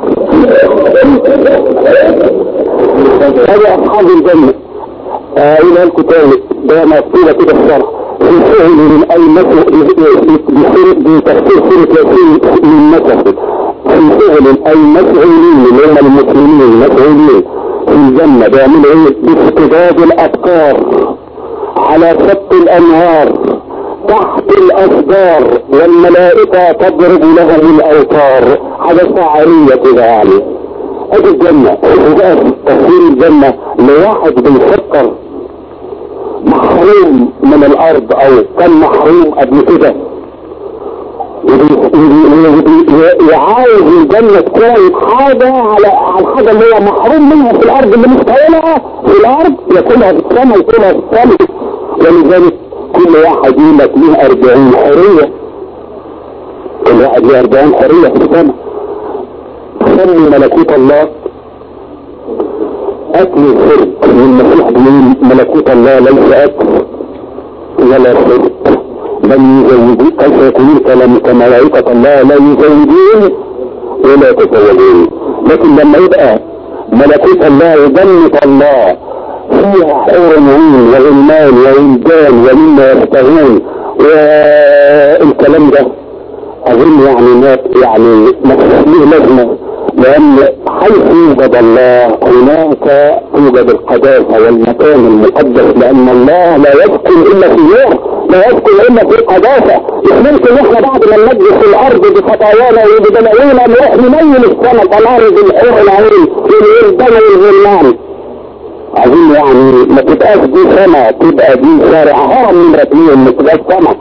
هذا اصحاب الجنة اقول لكم تاني ده مكتوبة كده في الشرح في فعل من اي مثل بتفسير سورة ياسين من مثل في فعل اي مسؤولين اللي هم المسلمين المسؤولين في الجنة بيعملوا ايه باستجاب الافكار على خط الانهار تحت الاشجار والملائكة تضرب لهم الاوتار حاجة شعرية كده يعني ادي الجنة وبقى تفسير الجنة لواحد بيفكر محروم من الارض او كان محروم قبل كده وعايز الجنة تكون حاجة على على الحاجة اللي هو محروم منها في الارض اللي مش طايلها في الارض ياكلها في السماء ياكلها في السماء ولذلك كل واحد يقول لك ليه 40 حرية كل واحد ليه 40 حرية في السماء سمي ملكوت الله اكل الشرك والمسيح بيقول ملكوت الله ليس اكل ولا شرك بل يزودون كيف يكونون كلام كملائكة الله لا يزودون ولا يتزوجون لكن لما يبقى ملكوت الله وجنة الله فيها حور عين وغلمان وولدان ومما يشتهون والكلام ده اظن يعني ما يعني ما له لازمه لان حيث يوجد الله هناك توجد القداسه والمكان المقدس لان الله لا يسكن الا في نور لا يسكن الا في القداسه مش ممكن احنا بعد ما ننجس الارض بخطايانا وبدمعينا نروح نميل السماء تنارض الحور العين والولدان والغلمان اظن يعني ما تبقاش دي سما تبقى دي شارع هرم من ركنين ما تبقاش سما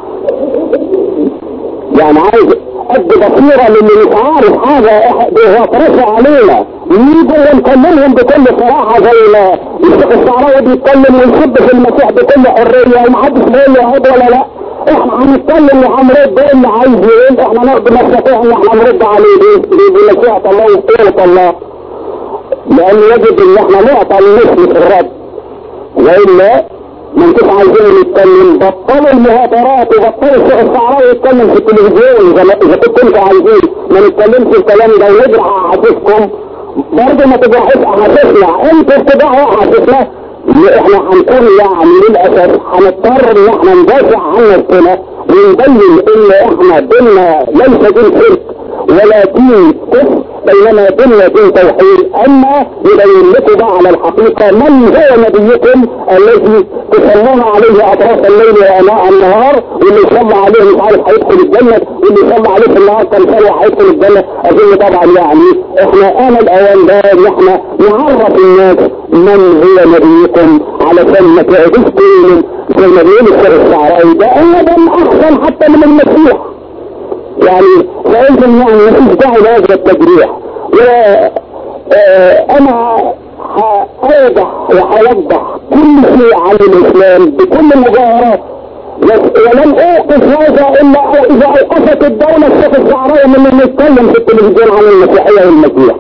يعني عايز قد بصيرة للي مش عارف حاجة هو طرف علينا يجوا ونكلمهم بكل صراحة زي ما الشيخ الشعراوي بيتكلم ويحب في المسيح بكل حرية ومحدش بيقول له عيب ولا لا احنا هنتكلم وهنرد ايه اللي عايز يقول احنا ناخد مسيحية احنا نرد عليه بمسيحة الله وقوة الله لان يجب ان احنا نعطى المثل في الرد والا ما انتوش عايزين نتكلم بطلوا المهاترات وبطلوا الشيخ الشعراوي يتكلم في التلفزيون اذا اذا كنتوا انتوا عايزين ما نتكلمش الكلام ده ونجرح احاسيسكم برضه ما تجرحوش احاسيسنا انتوا بتجرحوا احاسيسنا احنا هنكون يعني للاسف هنضطر ان احنا ندافع عن نفسنا ونبين ان احنا ديننا ليس دين شرك ولا دين كفر بينما ديننا دين توحيد اما يبين لكم بقى على الحقيقة من هو نبيكم الذي تصلون عليه اطراف الليل واناء النهار واللي يصلى عليه مش عارف هيدخل الجنة واللي يصلى عليه في النهار كم سنة هيدخل الجنة اظن طبعا يعني احنا انا الاوان ده ان احنا نعرف الناس من هو نبيكم علشان ما تعرفش تقولوا زي ما بيقول الشيخ الشعراوي ده ابدا احسن حتى من المسيح يعني فإذن يعني مفيش داعي لهذا التجريح وانا هأوضح وهوضح كل شيء عن الاسلام بكل المظاهرات ولن اوقف هذا الا اذا اوقفت الدولة الشيخ الشعراوي من انه يتكلم في التلفزيون عن المسيحية والمسيح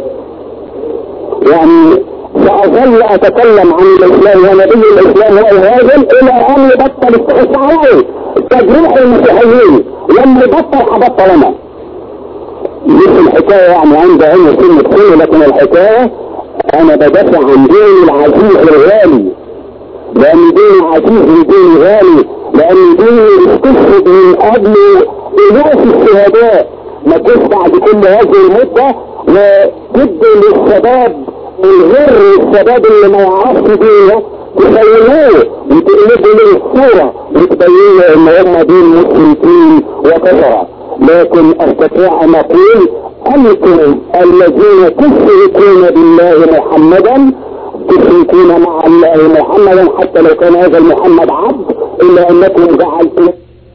يعني سأظل أتكلم عن الإسلام ونبي الإسلام هو الهاجم إلى أن يبطل الشعراوي تجريح المسيحيين لما يبطل هبطل أنا مش الحكاية يعني عندي هنا سنة سنة لكن الحكاية أنا بدافع عن ديني العزيز الغالي لأن ديني عزيز وديني غالي لأن ديني استشهد من قبل ألوف الشهداء ما بعد كل هذه المدة وتدي للشباب الغر الشباب اللي ما يعرفش دينه تسويوه وتقلبوا له الصورة وتبينوا ان هم دين مشركين وكفرة لكن استطيع ان اقول انتم الذين تشركون بالله محمدا تشركون مع الله محمدا حتى لو كان هذا المحمد عبد الا انكم جعلتم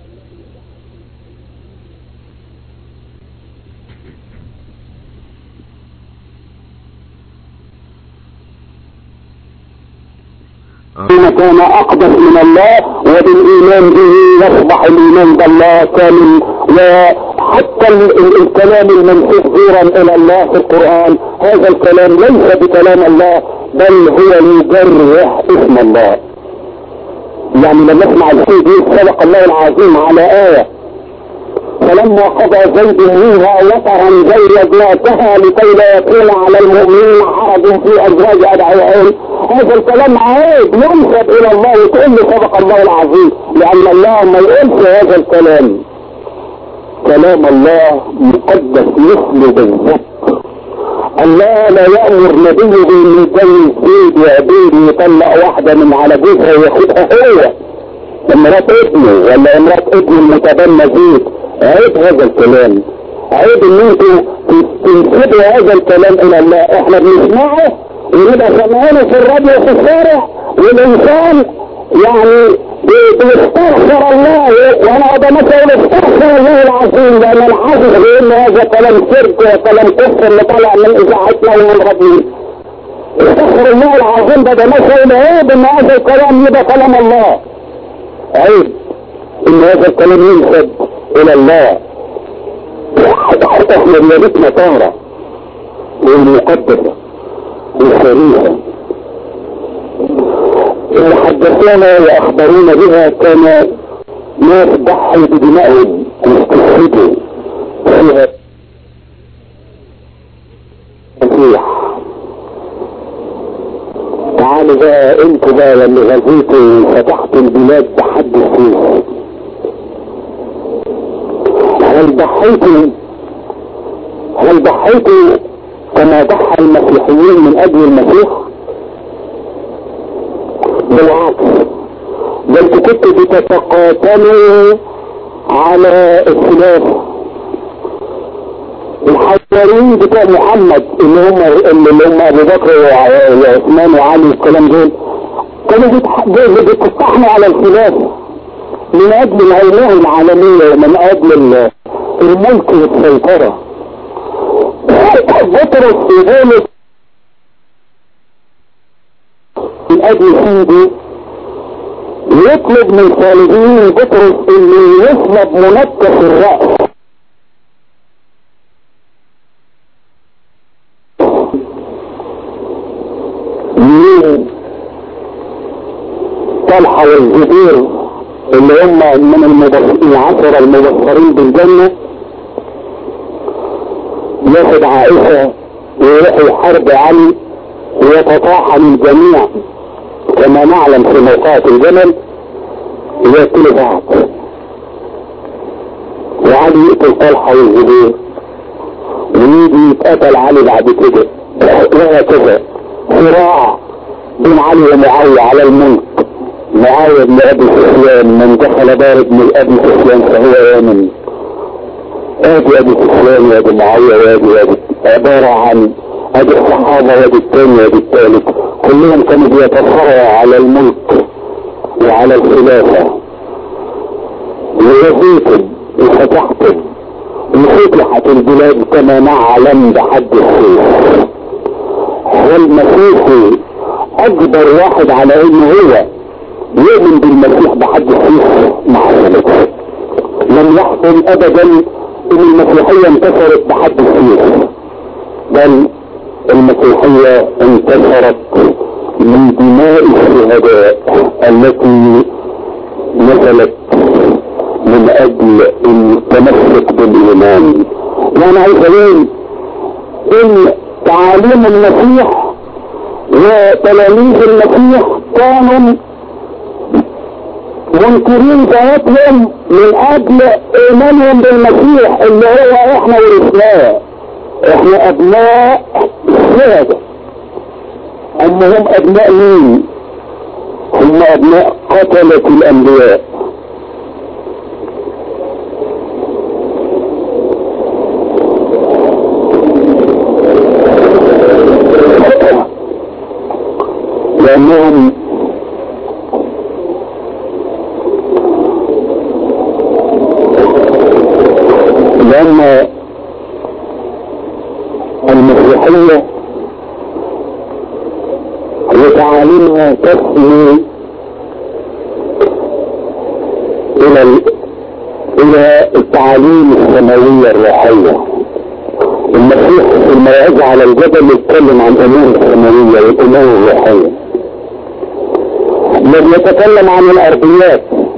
ثم كان اقدس من الله وبالايمان به يصبح الايمان بالله كامل وحتى الكلام المنسوخ زورا الى الله في القرآن هذا الكلام ليس بكلام الله بل هو يجرح اسم الله يعني لما اسمع الشيء دي سبق الله العظيم على آية فلما قضى زيد منها وطرا زوجناكها لكي لا يكون على المؤمنين حرج في ازواج ادعيائهم هذا الكلام عيب ينسب الى الله وتقول له سبق الله العظيم لان الله ما يقولش هذا الكلام كلام الله مقدس مثله بالظبط الله لا يأمر نبيه بانه يتجوز زيد وعبيد يطلق واحدة من على جوزها وياخدها هو امرات ابنه ولا امرات ابن المتبنى زيد عيب هذا الكلام عيب ان انتوا تنسبوا هذا الكلام الى الله احنا بنسمعه ونبقى سامعينه في الراديو في الشارع والانسان يعني بيستغفر الله وانا ابقى مثلا استغفر الله العظيم لان انا حاسس بان هذا كلام شرك وكلام كفر اللي طالع من اذاعتنا ومن ربنا استغفر الله العظيم ده ده مثلا عيب ان هذا الكلام يبقى كلام الله عيب ان هذا الكلام ينسب الى الله احنا بيدتنا طهرة والمقدسة والشريفة اللي حدثونا واخبرونا بها كان ناس ضحوا بدمائهم واستشهدوا فيها مسيح تعالوا بقى انتوا بقى اللي غزيتوا وفتحتوا البلاد بحد السيف هل ضحيتوا هل ضحيتوا كما ضحى المسيحيين من اجل المسيح بالعكس ده انتوا كنتوا بتتقاتلوا على الخلافة الحواريين بتوع محمد اللي هم اللي هم ابو بكر وعثمان وعلي والكلام دول كانوا بتستحموا على الخلافة من اجل العلماء العالمية ومن اجل الملك والسيطرة بطرس يقول من اجل سيدي يطلب من صالحين بطرس انه يصلب منكس الرأس من طلحة طلحة والزبير اللي هم من المبصرين العشرة المبصرين بالجنة ياخد عائشة ويروح يحارب علي ويتطاحن الجميع كما نعلم في موقعة الجمل ياكلوا بعض وعلي يقتل طلحة والزبير ويجي يتقتل علي بعد كده وهكذا صراع بين علي ومعاوية على الملك معاوية بن ابي سفيان من دخل دار ابن ابي سفيان فهو يامن ادي ابي سفيان وادي معاوية وادي وادي عبارة عن ادي الصحابة وادي الثاني وادي الثالث كلهم كانوا بيتصارعوا على الملك وعلى الخلافة ووزيتم وفتحتم وفتحت البلاد كما نعلم بحد السيف والمسيحي اكبر واحد على انه هو يؤمن بالمسيح بحد السيف ما حصلتش لم يحصل ابدا ان المسيحية انتصرت بحد السيف بل المسيحية انتصرت من دماء الشهداء التي نزلت من اجل التمسك بالايمان وانا عايز اقول ان تعاليم المسيح وتلاميذ المسيح كانوا منكرين ذاتهم من اجل ايمانهم بالمسيح اللي هو احنا ورثناه احنا ابناء الشهداء هم هم ابناء مين هم ابناء قتلة الانبياء لانهم لان المسيحية وتعاليمها تسمي الى الى التعاليم السماوية الروحية المسيح في الموعظة على الجبل يتكلم عن امور السماوية والامور الروحية لم يتكلم عن الارضيات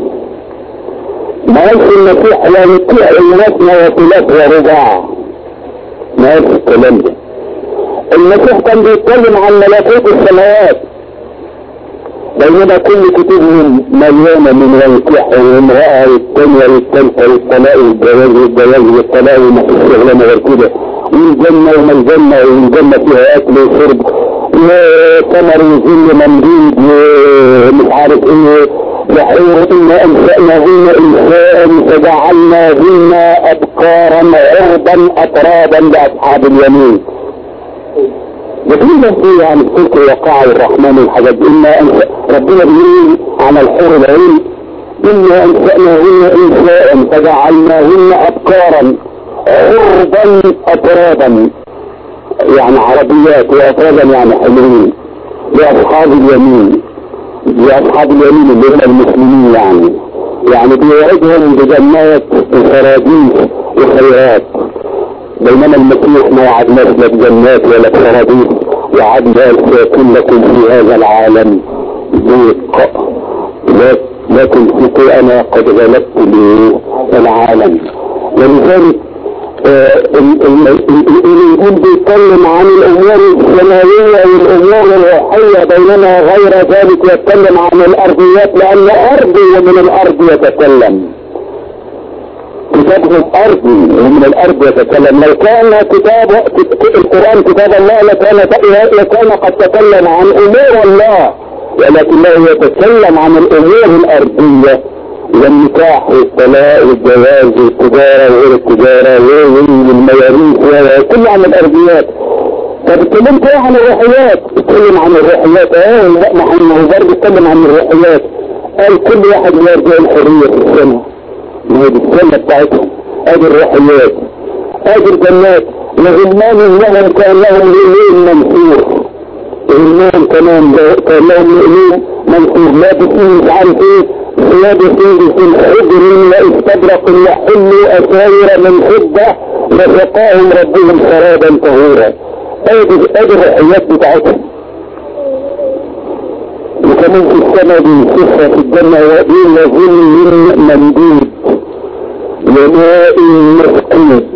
ما قالش المسيح لا يطيع الناس وثلاث ورباع ما قالش الكلام ده المسيح كان بيتكلم عن ملكوت السماوات بينما كل كتبهم مليانة من الكح والامرأة والتانية والتالتة والطلاق والجواز والجواز والطلاق وما فيش شغلانة غير كده والجنة وما الجنة والجنة فيها أكل وشرب وثمر وظل ممدود ومش عارف ايه بحور إنا أنشأناهن إنسان فجعلناهن أبكارا عربا أترابا لأصحاب اليمين بكل في يعني الفلك الوقاع الرحمن والحاجات دي إنا أنشأ ربنا بيقول على الحور العين إنا أنشأناهن إنساء فجعلناهن أبكارا عربا أترابا يعني عربيات وأترابا يعني حلوين لأصحاب اليمين لأصحاب اليمين اللي هم المسلمين يعني يعني بيوعدهم بجنات وفراديس وخيرات بينما المسيح ما وعدناش لا بجنات ولا بفراديس وعدنا سيكون لكم في هذا العالم ضيق لكن كنت انا قد غلبت العالم ولذلك الانجيل بيتكلم عن الامور السماويه والامور الروحيه بينما غير ذلك يتكلم عن الارضيات لان ارضي ومن الارض يتكلم كتابهم ارضي ومن الارض يتكلم لو كان كتاب القران كتاب الله لكان لكان قد تكلم عن امور الله ولكنه يتكلم عن الامور الارضيه والنكاح والطلاق والجواز والتجارة وغير التجارة والمواريث كل عن الارضيات طب اتكلمت ايه عن الروحيات اتكلم عن الروحيات اه لا ما هو برضه اتكلم عن الروحيات قال كل واحد يرجع الحرية في السنة ما هي السنة بتاعتهم ادي الروحيات ادي الجنات لغلمان لهم كان لهم ليلين منصور غلمان كمان كان لهم ليلين منصور لابسين مش عارف ايه لابسين في حجر واستبرق يحلوا اساور من فضة وسقاهم ربهم شرابا طهورا ادي ادي الروحيات بتاعتهم وكمان في السماء بيوصفها في الجنة وإلى ظل ممدود وماء مسكوب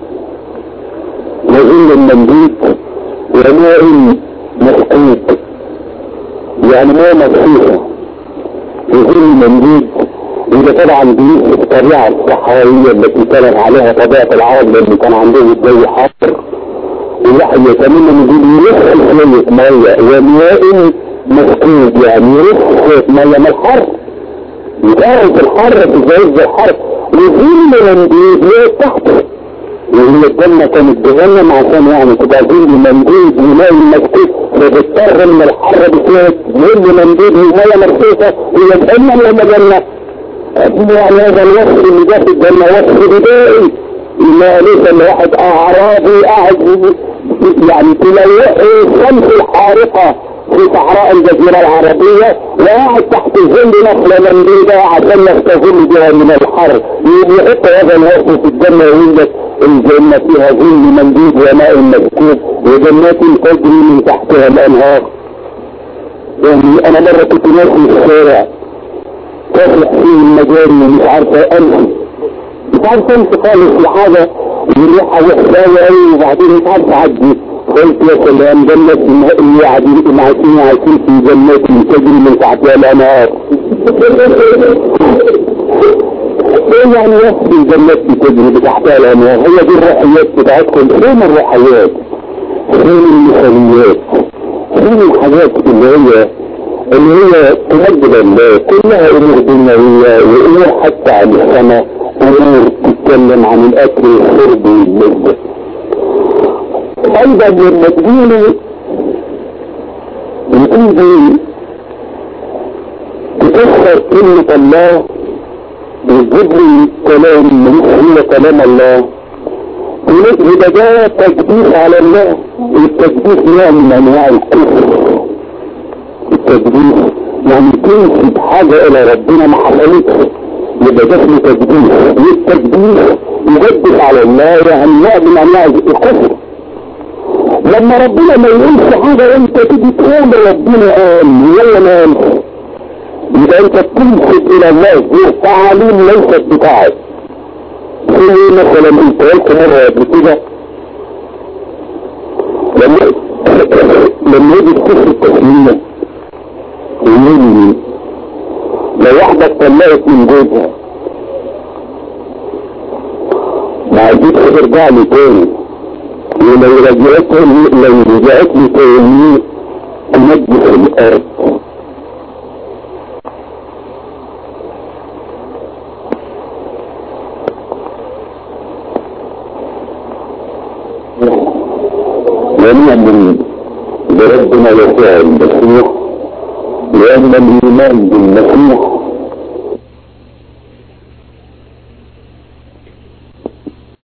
وظل ممدود وماء مسكوب يعني ماء مصفوفة وظل ممدود وده طبعا بيوصف الطبيعة الصحراوية التي كانت عليها طبيعة العرب لأن كان عندهم الجو حار الواحد يتمنى ان يقول يلف شوية مية وماء مسكوب يعني يلف شوية مية من الحر يتعرف الحر في زي الحر وظل ممدود ليه تحته وهي الجنة كانت جهنم عشان يعني تبقى ظل ممدود وماء مسكوب فبتضطر من الحر بشوية ظل ممدود ومية مرصوصة هي الجنة ولا جنة؟ يعني هذا الوصف اللي جه في الجنة وصف بدائي ما ليس الواحد اعرابي قاعد يعني تلوحه الشمس الحارقة في صحراء الجزيرة العربية وقاعد تحت ظل نخلة ممدودة عشان يستظل بها من الحر يحط هذا الوصف في الجنة ويوجد الجنة فيها ظل ممدود وماء مسكوب وجنات تجري من تحتها الانهار يعني انا مرة كنت ماشي في الشارع تفلح فيه المجاري ومش عارفة امشي مش عارف امشي خالص لحاجة ريحة وحشاوة قوي وبعدين مش عارف اعدي قلت يا سلام جنة اللي قاعدين عايشين عايشين في جنات تجري من تحتها الانهار ايه يعني وصف الجنات تجري تحتها الانهار هي دي الروحيات بتاعتكم فين الروحيات فين المثاليات فين الحاجات اللي هي اللي هي تمجد الله كلها امور دنيوية وامور حتى عن السماء امور تتكلم عن الاكل والشرب واللذة ايضا لما تقولي بتيجي تكسر كلمة الله بتجيب لي كلام من هو كلام الله يبقى ده تجديد على الله التجديد نوع من انواع الكفر التجديد يعني تنسب حاجة الى ربنا ما حصلتش يبقى ده اسمه تجديد والتجديد يجدد على الله يعني نوع من انواع الكفر لما ربنا ما يقولش حاجة انت تيجي تقول ربنا قال ولا ما قالش يبقى انت تنسب الى الله دي تعاليم ليست بتاعك زي مثلا انت قلت مرة قبل كده لما لما يجي الكفر التسليمة يقول لي لو واحدة اتطلقت من جوزها ما عايزين ترجع لي تاني ولو رجعت لو رجعت لي تاني تنجس الارض ونؤمن بربنا يسوع المسيح لأن الإيمان بالمسيح